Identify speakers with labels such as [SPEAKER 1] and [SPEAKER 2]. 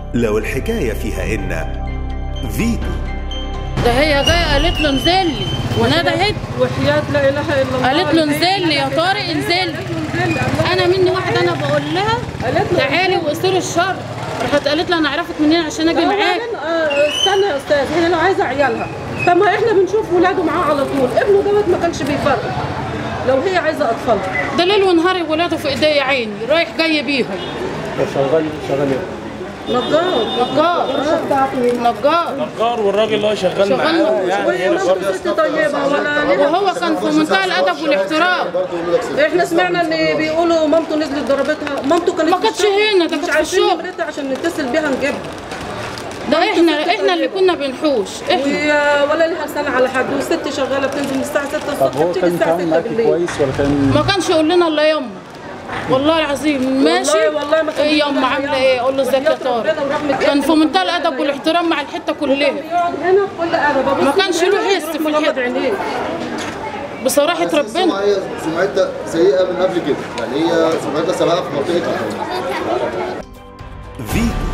[SPEAKER 1] لو الحكاية فيها إن فيتو
[SPEAKER 2] ده هي جايه قالت له انزل لي وندهت
[SPEAKER 3] وحياة لا اله الا الله
[SPEAKER 2] قالت له انزل لي يا طارق انزل لي
[SPEAKER 3] انزل
[SPEAKER 2] انا مني واحده انا بقول لها
[SPEAKER 3] قالت له
[SPEAKER 2] تعالي وقصير الشر راحت قالت لها انا اعرفك منين عشان اجي معاك
[SPEAKER 3] آه، استنى يا استاذ هي لو عايزه عيالها طب ما احنا بنشوف ولاده معاه على طول ابنه دوت ما كانش بيفرق لو هي عايزه اطفالها
[SPEAKER 2] ده ليل ونهار ولاده في ايديا عيني رايح جاي بيهم
[SPEAKER 4] شغال شغال ايه؟
[SPEAKER 3] نجار
[SPEAKER 2] نجار نجار
[SPEAKER 4] نجار والراجل اللي هو شغال
[SPEAKER 2] شغال
[SPEAKER 4] معاه
[SPEAKER 2] نجار.
[SPEAKER 4] يعني
[SPEAKER 3] وهي مامته ست طيبه ولا ليها
[SPEAKER 2] وهو كان في منتهى الادب والاحترام
[SPEAKER 3] احنا سمعنا ان بيقولوا مامته نزلت ضربتها مامته كانت
[SPEAKER 2] ما
[SPEAKER 3] في
[SPEAKER 2] كانتش
[SPEAKER 3] الشغل.
[SPEAKER 2] هنا، ده
[SPEAKER 3] مش
[SPEAKER 2] كانت في
[SPEAKER 3] عارفين
[SPEAKER 2] الشغل.
[SPEAKER 3] نمرتها عشان نتصل بيها نجيبها
[SPEAKER 2] ده احنا احنا اللي كنا بنحوش احنا
[SPEAKER 3] وهي ولا لها لسان على حد والست شغاله بتنزل من الساعه 6
[SPEAKER 4] طب
[SPEAKER 3] الصبح
[SPEAKER 4] هو
[SPEAKER 3] بتيجي
[SPEAKER 4] كان
[SPEAKER 3] الساعه
[SPEAKER 4] بيتعامل
[SPEAKER 3] 6
[SPEAKER 4] معاكي
[SPEAKER 3] بالليل
[SPEAKER 4] كويس ولا كان
[SPEAKER 2] ما كانش يقول لنا الا يما والله العظيم ماشي
[SPEAKER 3] والله ما كان
[SPEAKER 2] ايه
[SPEAKER 3] بيقول
[SPEAKER 2] يما
[SPEAKER 3] لنا
[SPEAKER 2] عامله
[SPEAKER 3] يما.
[SPEAKER 2] ايه اقول له ازيك يا
[SPEAKER 3] وحياة
[SPEAKER 2] طارق
[SPEAKER 3] ربنا ورحمة
[SPEAKER 2] كان في
[SPEAKER 3] ابنه
[SPEAKER 2] منتهى
[SPEAKER 3] وكل
[SPEAKER 2] الادب
[SPEAKER 3] حاجة.
[SPEAKER 2] والاحترام مع الحته كلها
[SPEAKER 3] يقعد هنا بكل ادب أبص
[SPEAKER 2] ما كانش
[SPEAKER 3] من
[SPEAKER 2] له
[SPEAKER 3] هنا
[SPEAKER 2] حس
[SPEAKER 3] يروح
[SPEAKER 2] في
[SPEAKER 3] مغمض
[SPEAKER 2] الحتة.
[SPEAKER 3] عينيه
[SPEAKER 2] بصراحه ربنا
[SPEAKER 5] سمعتها سمعتها سيئة من قبل كده يعني هي سمعتها سبقها في منطقة الحلم
[SPEAKER 1] فيتو